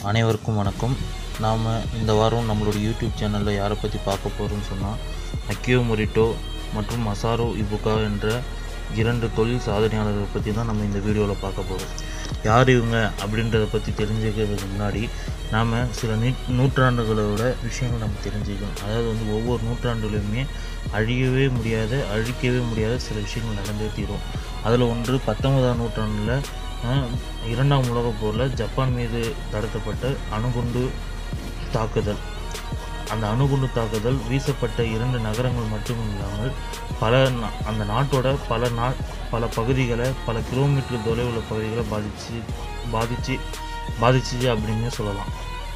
அனைவருக்கும் வணக்கம் நாம் இந்த வாரம் நம்மளோட யூடியூப் சேனலில் யாரை பற்றி பார்க்க போகிறோம்னு சொன்னால் அக்கியோ மொரிட்டோ மற்றும் மசாரோ இபுகா என்ற இரண்டு தொழில் சாதனையாளர்களை பற்றி தான் நம்ம இந்த வீடியோவில் பார்க்க போகிறோம் யார் இவங்க அப்படின்றத பற்றி தெரிஞ்சுக்கிறதுக்கு முன்னாடி நாம் சில நீ நூற்றாண்டுகளோட விஷயங்கள் நம்ம தெரிஞ்சுக்கணும் அதாவது வந்து ஒவ்வொரு நூற்றாண்டுலையுமே அழியவே முடியாத அழிக்கவே முடியாத சில விஷயங்கள் நடந்தே தீரும் அதில் ஒன்று பத்தொன்பதாம் நூற்றாண்டில் அஹ், இரண்டாம் உலகப் போரில் ஜப்பான் மீது நடத்தப்பட்ட அணுகுண்டு தாக்குதல் அந்த அணுகுண்டு தாக்குதல் வீசப்பட்ட இரண்டு நகரங்கள் மட்டும் இல்லாமல் பல நா- அந்த நாட்டோட பல நா பல பகுதிகளை பல கிலோமீட்டர் தொலைவில் உள்ள பகுதிகளை பாதிச்சு பாதிச்சு பாதிச்சுச்சு அப்படின்னு சொல்லலாம்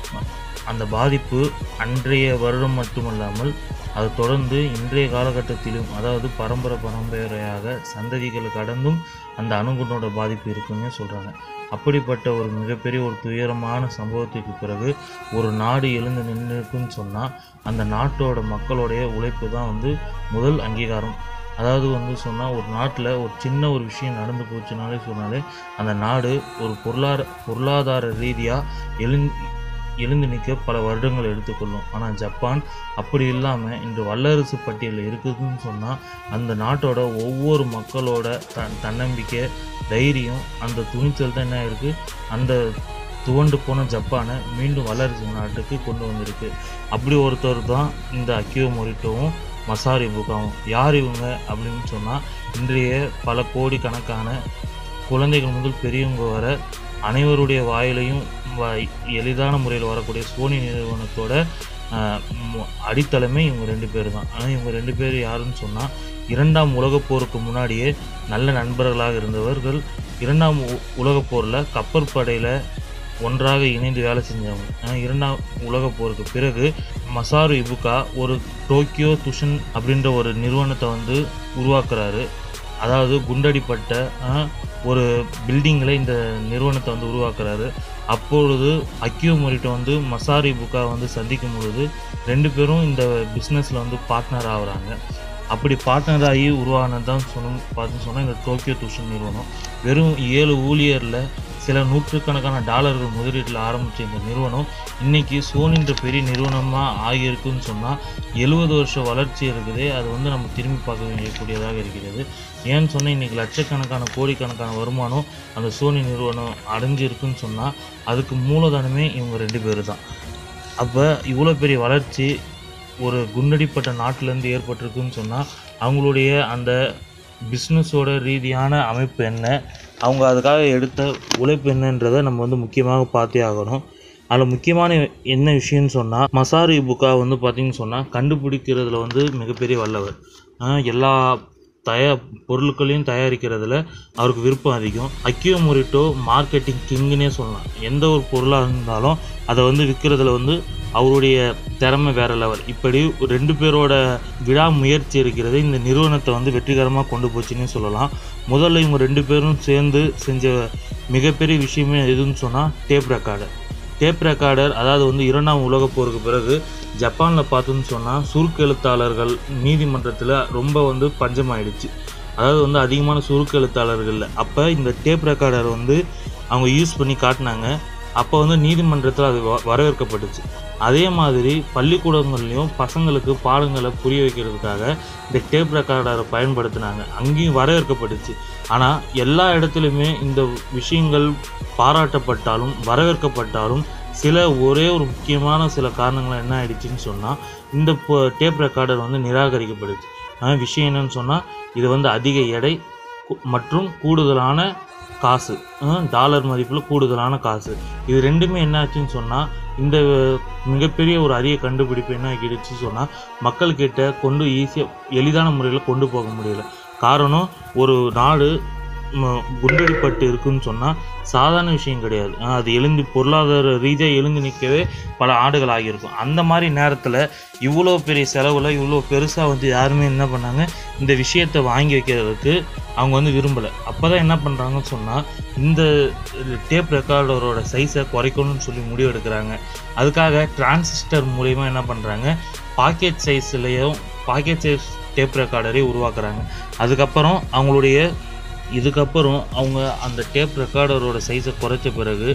அந்த பாதிப்பு அன்றைய வருடம் மட்டுமல்லாமல் அது தொடர்ந்து இன்றைய காலகட்டத்திலும் அதாவது பரம்பரை பரம்பரையாக சந்ததிகள் கடந்தும் அந்த அணுகுண்டோட பாதிப்பு இருக்குன்னு சொல்கிறாங்க அப்படிப்பட்ட ஒரு மிகப்பெரிய ஒரு துயரமான சம்பவத்துக்கு பிறகு ஒரு நாடு எழுந்து நின்றுக்குன்னு சொன்னால் அந்த நாட்டோட மக்களுடைய உழைப்பு தான் வந்து முதல் அங்கீகாரம் அதாவது வந்து சொன்னால் ஒரு நாட்டில் ஒரு சின்ன ஒரு விஷயம் நடந்து போச்சுனாலே சொன்னாலே அந்த நாடு ஒரு பொருளாதார பொருளாதார ரீதியாக எழுந் எழுந்து நிற்க பல வருடங்கள் எடுத்துக்கொள்ளும் ஆனால் ஜப்பான் அப்படி இல்லாமல் இன்று வல்லரசு பட்டியலில் இருக்குதுன்னு சொன்னால் அந்த நாட்டோட ஒவ்வொரு மக்களோட த தன்னம்பிக்கை தைரியம் அந்த துணிச்சல் தான் என்ன இருக்குது அந்த துவண்டு போன ஜப்பானை மீண்டும் வல்லரசு நாட்டுக்கு கொண்டு வந்திருக்கு அப்படி ஒருத்தர் தான் இந்த அக்கியோ மொரிட்டோவும் மசாரி புகாவும் யார் இவங்க அப்படின்னு சொன்னால் இன்றைய பல கோடிக்கணக்கான குழந்தைகள் முதல் பெரியவங்க வர அனைவருடைய வாயிலையும் வ- எளிதான முறையில் வரக்கூடிய சோனி நிறுவனத்தோட ஆஹ், மு- அடித்தளமே இவங்க ரெண்டு பேர் தான் ஆனால் இவங்க ரெண்டு பேர் யாருன்னு சொன்னால் இரண்டாம் உலகப் போருக்கு முன்னாடியே நல்ல நண்பர்களாக இருந்தவர்கள் இரண்டாம் உ- உலகப் போரில் கப்பற்படையில் ஒன்றாக இணைந்து வேலை செஞ்சவங்க ஆனா, இரண்டாம் உலகப் போருக்கு பிறகு மசாரு இபுகா ஒரு டோக்கியோ துஷன் அப்படின்ற ஒரு நிறுவனத்தை வந்து உருவாக்குறாரு அதாவது குண்டடிப்பட்ட ஆ, ஒரு பில்டிங்கில் இந்த நிறுவனத்தை வந்து உருவாக்குறாரு அப்பொழுது அக்கியோ மொரிட்டோ வந்து மசாரி புக்கா வந்து சந்திக்கும் பொழுது ரெண்டு பேரும் இந்த பிஸ்னஸில் வந்து பார்ட்னர் ஆகுறாங்க அப்படி பார்ட்னர் ஆகி உருவானது தான் சொன்ன பார்த்து சொன்னால் இந்த டோக்கியோ துஷன் நிறுவனம் வெறும் ஏழு ஊழியரில் சில நூற்றுக்கணக்கான டாலர்கள் முதலீட்டில் ஆரம்பித்த இந்த நிறுவனம் இன்னைக்கு சோனின்ற பெரிய நிறுவனமாக ஆகியிருக்குன்னு சொன்னால் எழுபது வருஷ வளர்ச்சி இருக்குது அது வந்து நம்ம திரும்பி பார்க்க வேண்டியக்கூடியதாக இருக்கிறது ஏன்னு சொன்னால் இன்றைக்கி லட்சக்கணக்கான கோடிக்கணக்கான வருமானம் அந்த சோனி நிறுவனம் அடைஞ்சிருக்குன்னு சொன்னால் அதுக்கு மூலதனமே இவங்க ரெண்டு பேர் தான் அப்போ இவ்வளோ பெரிய வளர்ச்சி ஒரு குண்டடிப்பட்ட நாட்டிலேருந்து ஏற்பட்டிருக்குன்னு சொன்னால் அவங்களுடைய அந்த பிஸ்னஸோட ரீதியான அமைப்பு என்ன அவங்க அதுக்காக எடுத்த உழைப்பு என்னன்றதை நம்ம வந்து முக்கியமாக பார்த்தே ஆகணும் அதில் முக்கியமான என்ன விஷயம்னு சொன்னால் மசாரி புக்கா வந்து பார்த்திங்கன்னு சொன்னால் கண்டுபிடிக்கிறதுல வந்து மிகப்பெரிய வல்லவர் ஆஹ் எல்லா தயா பொருட்களையும் தயாரிக்கிறதுல அவருக்கு விருப்பம் அதிகம் அக்கியோ மொரிட்டோ மார்க்கெட்டிங் கிங்குன்னே சொல்லலாம் எந்த ஒரு பொருளாக இருந்தாலும் அதை வந்து விற்கிறதுல வந்து அவருடைய திறமை வேற லெவல் இப்படி ஒரு ரெண்டு பேரோட விடாமுயற்சி இருக்கிறது இந்த நிறுவனத்தை வந்து வெற்றிகரமாக கொண்டு போச்சுன்னே சொல்லலாம் முதல்ல இவங்க ரெண்டு பேரும் சேர்ந்து செஞ்ச மிகப்பெரிய விஷயமே எதுன்னு சொன்னால் டேப் ரெக்கார்டர் டேப் ரெக்கார்டர் அதாவது வந்து இரண்டாம் உலகப் போருக்கு பிறகு ஜப்பானில் பார்த்தோன்னு சொன்னால் சுருக்கெழுத்தாளர்கள் நீதிமன்றத்தில் ரொம்ப வந்து பஞ்சமாயிடுச்சு அதாவது வந்து அதிகமான சுருக்கெழுத்தாளர்கள் இல்லை அப்போ இந்த டேப் ரெக்கார்டர் வந்து அவங்க யூஸ் பண்ணி காட்டினாங்க அப்போ வந்து நீதிமன்றத்தில் அது வ- வரவேற்கப்பட்டுச்சு அதே மாதிரி பள்ளிக்கூடங்கள்லையும் பசங்களுக்கு பாடங்களை புரிய வைக்கிறதுக்காக இந்த டேப் ரெக்கார்டரை பயன்படுத்தினாங்க அங்கேயும் வரவேற்கப்பட்டுச்சு ஆனால் எல்லா இடத்துலையுமே இந்த விஷயங்கள் பாராட்டப்பட்டாலும் வரவேற்கப்பட்டாலும் சில ஒரே ஒரு முக்கியமான சில காரணங்கள் என்ன ஆயிடுச்சுன்னு சொன்னால் இந்த டேப் ரெக்கார்டர் வந்து நிராகரிக்கப்படுச்சு ஆனா விஷயம் என்னன்னு சொன்னால் இது வந்து அதிக எடை கு- மற்றும் கூடுதலான காசு அஹ் டாலர் மதிப்பில் கூடுதலான காசு இது ரெண்டுமே என்ன ஆச்சுன்னு சொன்னால் இந்த மிகப்பெரிய ஒரு அரிய கண்டுபிடிப்பு என்ன ஆகிடுச்சு சொன்னால் மக்கள்கிட்ட கொண்டு ஈஸியாக எளிதான முறையில் கொண்டு போக முடியல காரணம் ஒரு நாடு ம- குண்டடிப்பட்டு இருக்குன்னு சொன்னால் சாதாரண விஷயம் கிடையாது ஆஹ் அது எழுந்து பொருளாதார ரீதியாக எழுந்து நிற்கவே பல ஆண்டுகள் ஆகியிருக்கும் அந்த மாதிரி நேரத்தில் இவ்வளோ பெரிய செலவில் இவ்வளோ பெருசாக வந்து யாருமே என்ன பண்ணாங்க இந்த விஷயத்தை வாங்கி வைக்கிறதுக்கு அவங்க வந்து விரும்பலை அப்போ தான் என்ன பண்ணுறாங்கன்னு சொன்னால் இந்த டேப் ரெக்கார்டரோட சைஸை குறைக்கணும்னு சொல்லி முடிவு எடுக்கிறாங்க அதுக்காக டிரான்சிஸ்டர் மூலயமா என்ன பண்ணுறாங்க பாக்கெட் சைஸ்லேயும் பாக்கெட் சைஸ் டேப் ரெக்கார்டரை உருவாக்குறாங்க அதுக்கப்புறம் அவங்களுடைய இதுக்கப்புறம் அவங்க அந்த டேப் ரெக்கார்டரோட சைஸை குறைச்ச பிறகு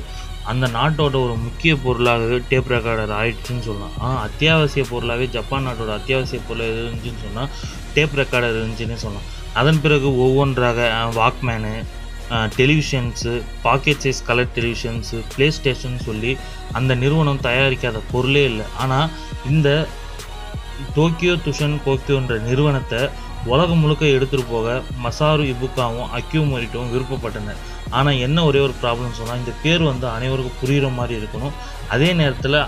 அந்த நாட்டோட ஒரு முக்கிய பொருளாகவே டேப் ரெக்கார்டர் ஆயிடுச்சுன்னு சொல்லலாம் ஆனால் அத்தியாவசிய பொருளாகவே ஜப்பான் நாட்டோட அத்தியாவசிய பொருள் எது இருந்துச்சுன்னு சொன்னால் டேப் ரெக்கார்டர் இருந்துச்சுன்னே சொல்லலாம் அதன் பிறகு ஒவ்வொன்றாக Walkman televisions pocket size colour televisions PlayStation சொல்லி அந்த நிறுவனம் தயாரிக்காத பொருளே இல்லை ஆனால் இந்த டோக்கியோ துஷன் கோக்கியோன்ற நிறுவனத்தை உலகம் முழுக்க எடுத்துகிட்டு போக மசாரு இபுக்காவும் அக்யூ மொரிட்டோவும் விருப்பப்பட்டனர் ஆனால் என்ன ஒரே ஒரு ப்ராப்ளம் சொன்னால் இந்த பேர் வந்து அனைவருக்கும் புரிகிற மாதிரி இருக்கணும் அதே நேரத்தில்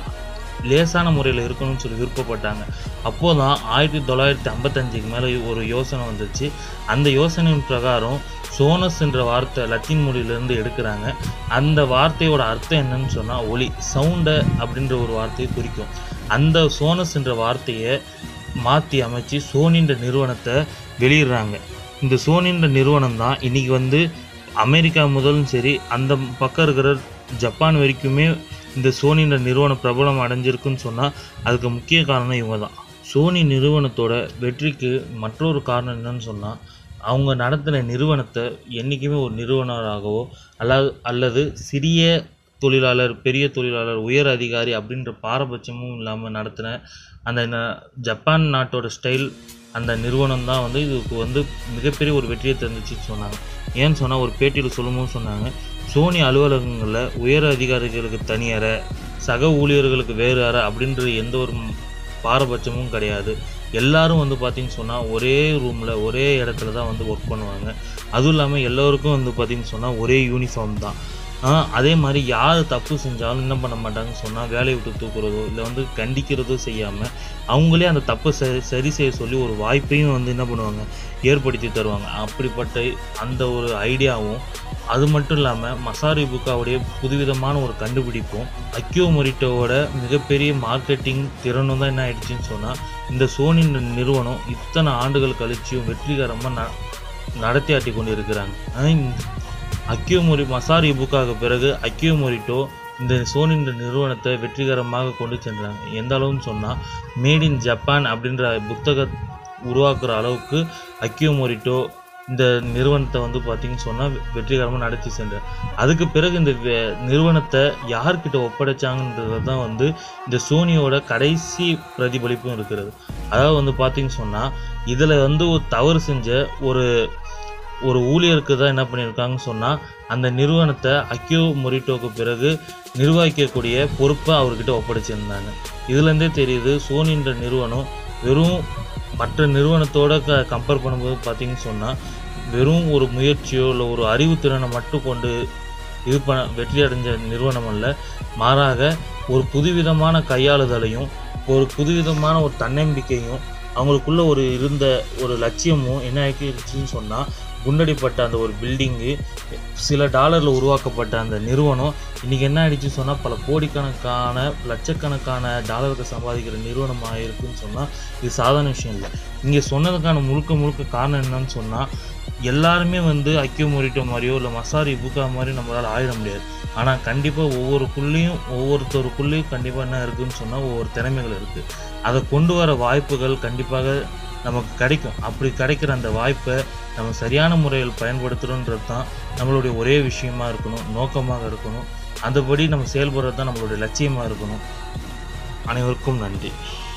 லேசான முறையில் இருக்கணும்னு சொல்லி விருப்பப்பட்டாங்க அப்போ தான் ஆயிரத்தி தொள்ளாயிரத்தி ஐம்பத்தஞ்சுக்கு மேலே ஒரு யோசனை வந்துச்சு அந்த யோசனையின் பிரகாரம் சோனஸ் என்ற வார்த்தை லத்தீன் மொழியிலேருந்து எடுக்கிறாங்க அந்த வார்த்தையோட அர்த்தம் என்னன்னு சொன்னால் ஒலி சவுண்டை அப்படின்ற ஒரு வார்த்தையை குறிக்கும் அந்த சோனஸ் என்ற வார்த்தையை மாற்றி அமைச்சு சோனின்ற நிறுவனத்தை வெளியிடுறாங்க இந்த சோனின்ற நிறுவனம் தான் இன்றைக்கி வந்து அமெரிக்கா முதலும் சரி அந்த பக்கம் இருக்கிற ஜப்பான் வரைக்குமே இந்த சோனின்ற நிறுவனம் பிரபலம் அடைஞ்சிருக்குன்னு சொன்னால் அதுக்கு முக்கிய காரணம் இவங்க தான் சோனி நிறுவனத்தோட வெற்றிக்கு மற்றொரு காரணம் என்னன்னு சொன்னால் அவங்க நடத்தின நிறுவனத்தை என்றைக்குமே ஒரு நிறுவனராகவோ அல்லது அல்லது சிறிய தொழிலாளர் பெரிய தொழிலாளர் உயர் அதிகாரி அப்படின்ற பாரபட்சமும் இல்லாமல் நடத்தின அந்த ந- ஜப்பான் நாட்டோட ஸ்டைல் அந்த நிறுவனம் தான் வந்து இதுக்கு வந்து மிகப்பெரிய ஒரு வெற்றியை தந்துச்சுன்னு சொன்னாங்க ஏன்னு சொன்னால் ஒரு பேட்டியில் சொல்லும்போது சொன்னாங்க சோனி அலுவலகங்களில் உயர் அதிகாரிகளுக்கு தனி அறை சக ஊழியர்களுக்கு வேறு அறை அப்படின்ற எந்த ஒரு ம்- பாரபட்சமும் கிடையாது எல்லாரும் வந்து பார்த்திங்கன்னு சொன்னால் ஒரே ரூமில் ஒரே இடத்துல தான் வந்து ஒர்க் பண்ணுவாங்க அதுவும் இல்லாமல் எல்லோருக்கும் வந்து பார்த்திங்கன்னு சொன்னால் ஒரே யூனிஃபார்ம் தான் ஆ, அதே மாதிரி யார் தப்பு செஞ்சாலும் என்ன பண்ண மாட்டாங்கன்னு சொன்னால் வேலையை விட்டு தூக்குறதோ இல்லை வந்து கண்டிக்கிறதோ செய்யாமல் அவங்களே அந்த தப்பை சரி சரி செய்ய சொல்லி ஒரு வாய்ப்பையும் வந்து என்ன பண்ணுவாங்க ஏற்படுத்தி தருவாங்க அப்படிப்பட்ட அந்த ஒரு ஐடியாவும் அது மட்டும் இல்லாமல் மசாரி புக்காவுடைய புதுவிதமான ஒரு கண்டுபிடிப்பும் அக்கியோ மொரிட்டோவோட மிகப்பெரிய மார்க்கெட்டிங் திறனும் தான் என்ன ஆயிடுச்சுன்னு சொன்னால் இந்த சோனி நிறுவனம் இத்தனை ஆண்டுகள் கழிச்சியும் வெற்றிகரமாக ந நடத்தியாட்டி கொண்டு இருக்கிறாங்க ஆனா இந்த அக்கியோ மொரி மசாரி புக்காக பிறகு அக்கியோ மொரிட்டோ இந்த சோனின்ற நிறுவனத்தை வெற்றிகரமாக கொண்டு சென்றாங்க எந்த அளவுன்னு சொன்னால் மேட் இன் ஜப்பான் அப்படின்ற புத்தக உருவாக்குற அளவுக்கு அக்கியோ மொரிட்டோ இந்த நிறுவனத்தை வந்து பார்த்தீங்கன்னு சொன்னால் வெற்றிகரமாக நடத்தி சென்றார் அதுக்கு பிறகு இந்த வே- நிறுவனத்தை யார்கிட்ட ஒப்படைச்சாங்கன்றது தான் வந்து இந்த சோனியோட கடைசி பிரதிபலிப்பும் இருக்கிறது அதாவது வந்து பார்த்தீங்கன்னு சொன்னால் இதில் வந்து ஒரு தவறு செஞ்ச ஒரு ஒரு ஊழியருக்கு தான் என்ன பண்ணியிருக்காங்கன்னு சொன்னால் அந்த நிறுவனத்தை அக்கியோ மொரிட்டோக்கு பிறகு நிர்வகிக்கக்கூடிய பொறுப்பை அவர்கிட்ட ஒப்படைச்சிருந்தாங்க இதுலேருந்தே தெரியுது சோனின்ற நிறுவனம் வெறும் மற்ற நிறுவனத்தோட க கம்பேர் பண்ணும்போது பார்த்தீங்கன்னு சொன்னால் வெறும் ஒரு முயற்சியோ இல்லை ஒரு அறிவுத்திறனை மட்டும் கொண்டு இது பண்ண வெற்றி அடைஞ்ச நிறுவனம் அல்ல மாறாக ஒரு புதுவிதமான கையாளுதலையும் ஒரு புதுவிதமான ஒரு தன்னம்பிக்கையும் அவங்களுக்குள்ள ஒரு இருந்த ஒரு லட்சியமும் என்ன ஆகிடுச்சுன்னு சொன்னால் குண்டடிப்பட்ட அந்த ஒரு பில்டிங்கு சில டாலரில் உருவாக்கப்பட்ட அந்த நிறுவனம் இன்றைக்கி என்ன ஆயிடுச்சு சொன்னால் பல கோடிக்கணக்கான லட்சக்கணக்கான டாலருக்கு சம்பாதிக்கிற நிறுவனமாக இருக்குன்னு சொன்னால் இது சாதாரண விஷயம் இல்லை இங்கே சொன்னதுக்கான முழுக்க முழுக்க காரணம் என்னன்னு சொன்னால் எல்லாருமே வந்து அக்கியோ மொரிட்டோ மாதிரியோ இல்லை மசாரி புக்கா மாதிரி நம்மளால் ஆயிட முடியாது ஆனால் கண்டிப்பாக ஒவ்வொருக்குள்ளேயும் ஒவ்வொருத்தருக்குள்ளேயும் கண்டிப்பாக என்ன இருக்குன்னு சொன்னால் ஒவ்வொரு திறமைகள் இருக்குது அதை கொண்டு வர வாய்ப்புகள் கண்டிப்பாக நமக்கு கிடைக்கும் அப்படி கிடைக்கிற அந்த வாய்ப்பை நம்ம சரியான முறையில் பயன்படுத்துகிறோன்றது தான் நம்மளுடைய ஒரே விஷயமா இருக்கணும் நோக்கமாக இருக்கணும் அந்தபடி நம்ம செயல்படுறது தான் நம்மளுடைய லட்சியமாக இருக்கணும் அனைவருக்கும் நன்றி